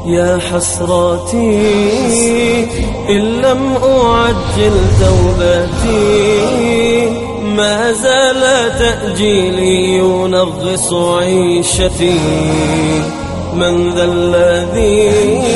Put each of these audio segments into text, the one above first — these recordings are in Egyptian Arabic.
يا حسراتي إن لم أعجل توبتي ما زال تأجيلي ينغص عيشتي من ذا الذي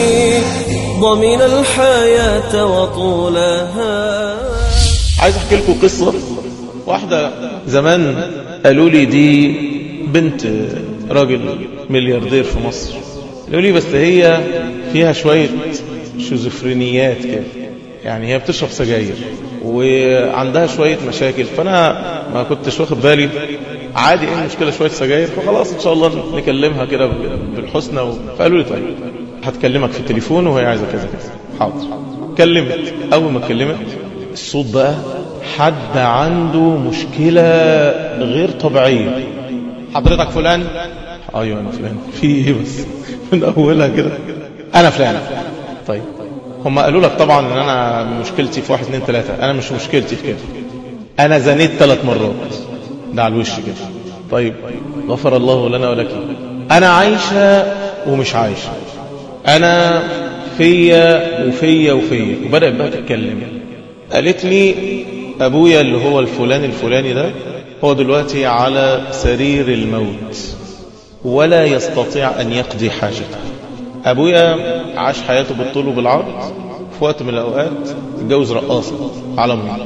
ضمن الحياة وطولها عايز احكي لكم قصة واحدة زمان قالوا لي دي بنت راجل ملياردير في مصر قالوا لي بس هي فيها شوية شيزوفرينيات كده يعني هي بتشرب سجاير وعندها شوية مشاكل فأنا ما كنتش واخد بالي عادي ايه المشكلة شوية سجاير فخلاص ان شاء الله نكلمها كده بالحسنى و... فقالوا لي طيب هتكلمك في التليفون وهي عايزة كذا كذا حاضر كلمت اول ما كلمت الصوت بقى حد عنده مشكلة غير طبيعية حضرتك فلان ايوه انا فلان في ايه بس من اولها كده انا فلان طيب هم قالوا لك طبعا ان انا مشكلتي في واحد اثنين ثلاثة انا مش مشكلتي في كده انا زنيت ثلاث مرات ده على الوش كده طيب غفر الله لنا ولك انا عايشة ومش عايشة انا فيا وفيا وفيا وبدأت بقى تتكلم قالت لي ابويا اللي هو الفلان الفلاني ده هو دلوقتي على سرير الموت ولا يستطيع ان يقضي حاجته ابويا عاش حياته بالطول وبالعرض في وقت من الاوقات اتجوز رقاصه على امي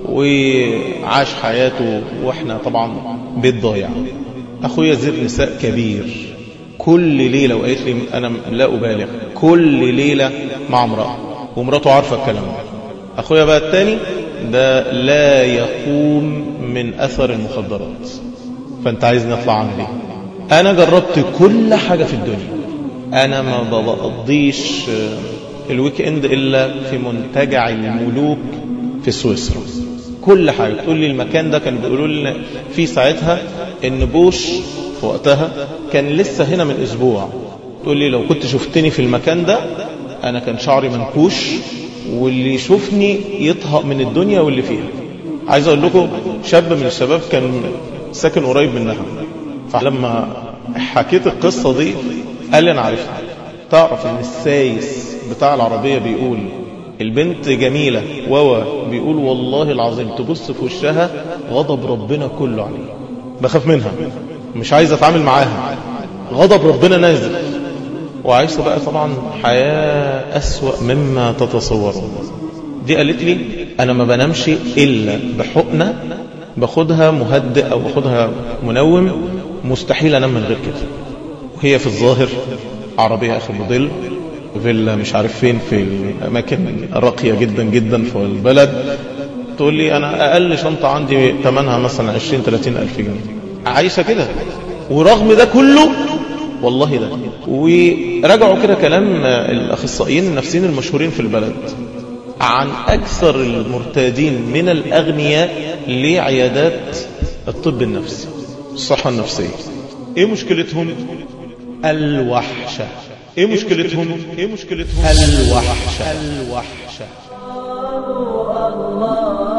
وعاش حياته واحنا طبعا بيت ضايع اخويا زر نساء كبير كل ليله وقالت لي انا لا ابالغ كل ليله مع امراه ومراته عارفه الكلام ده اخويا بقى التاني ده لا يقوم من اثر المخدرات فانت عايز نطلع عن ايه انا جربت كل حاجه في الدنيا انا ما بقضيش الويك اند الا في منتجع الملوك في سويسرا كل حاجه تقول لي المكان ده كان بيقولوا لنا في ساعتها ان بوش في وقتها كان لسه هنا من اسبوع تقول لي لو كنت شفتني في المكان ده انا كان شعري منكوش واللي يشوفني يطهق من الدنيا واللي فيها عايز اقول لكم شاب من الشباب كان ساكن قريب منها فلما حكيت القصة دي قال لي انا عرفتها تعرف ان السايس بتاع العربية بيقول البنت جميلة ووا بيقول والله العظيم تبص في وشها غضب ربنا كله عليه بخاف منها مش عايز اتعامل معاها غضب ربنا نازل وعايشة بقى طبعا حياة أسوأ مما تتصورون دي قالت لي أنا ما بنامش إلا بحقنة باخدها مهدئ أو باخدها منوم مستحيل أنام من غير كده وهي في الظاهر عربية آخر موديل فيلا مش عارف فين في الأماكن راقية جدا جدا في البلد تقول لي أنا أقل شنطة عندي ثمنها مثلا 20 30 ألف جنيه عايشة كده ورغم ده كله والله ده ورجعوا كده كلام الأخصائيين النفسيين المشهورين في البلد عن أكثر المرتادين من الأغنياء لعيادات الطب النفسي الصحة النفسية إيه مشكلتهم الوحشة إيه مشكلتهم إيه مشكلتهم الوحشة الوحشة الله